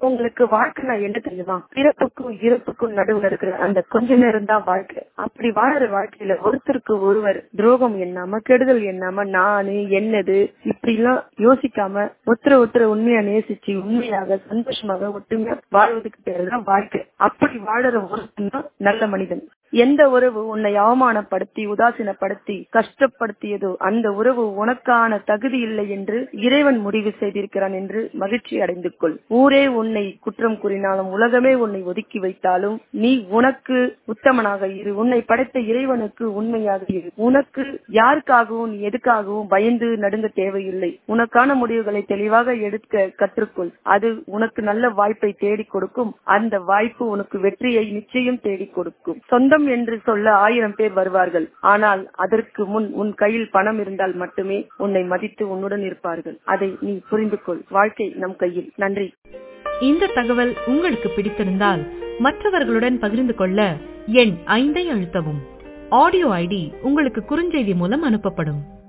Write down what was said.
உங்களுக்கு வாழ்க்கைனா என்ன தெரியுமா பிறப்புக்கும் இறப்புக்கும் நடுவுல இருக்கிற அந்த கொஞ்ச நேரம் தான் வாழ்க்கை அப்படி வாழற வாழ்க்கையில ஒருத்தருக்கு ஒருவர் துரோகம் எண்ணாம கெடுதல் எண்ணாம நானு என்னது இப்படி எல்லாம் யோசிக்காம ஒருத்தர ஒருத்தர உண்மையா நேசிச்சு உண்மையாக சந்தோஷமாக ஒற்றுமையா வாழ்வதற்கு பேருதான் வாழ்க்கை அப்படி வாழற ஒருத்தன் தான் நல்ல மனிதன் எந்த உறவு உன்னை அவமானப்படுத்தி உதாசீனப்படுத்தி கஷ்டப்படுத்தியதோ அந்த உறவு உனக்கான தகுதி இல்லை என்று இறைவன் முடிவு செய்திருக்கிறான் என்று மகிழ்ச்சி அடைந்து கொள் ஊரே உன்னை குற்றம் கூறினாலும் உலகமே உன்னை ஒதுக்கி வைத்தாலும் நீ உனக்கு உத்தமனாக இரு உன்னை படைத்த இறைவனுக்கு உண்மையாக இரு உனக்கு யாருக்காகவும் நீ எதுக்காகவும் பயந்து நடுங்க தேவையில்லை உனக்கான முடிவுகளை தெளிவாக எடுக்க கற்றுக்கொள் அது உனக்கு நல்ல வாய்ப்பை தேடி கொடுக்கும் அந்த வாய்ப்பு உனக்கு வெற்றியை நிச்சயம் தேடி கொடுக்கும் சொந்தம் என்று சொல்ல ஆயிரம் பேர் வருவார்கள் ஆனால் அதற்கு முன் உன் கையில் பணம் இருந்தால் மட்டுமே உன்னை மதித்து உன்னுடன் இருப்பார்கள் அதை நீ புரிந்து கொள் வாழ்க்கை நம் கையில் நன்றி இந்த தகவல் உங்களுக்கு பிடித்திருந்தால் மற்றவர்களுடன் பகிர்ந்து கொள்ள எண் ஐந்தை அழுத்தவும் ஆடியோ ஐடி உங்களுக்கு குறுஞ்செய்தி மூலம் அனுப்பப்படும்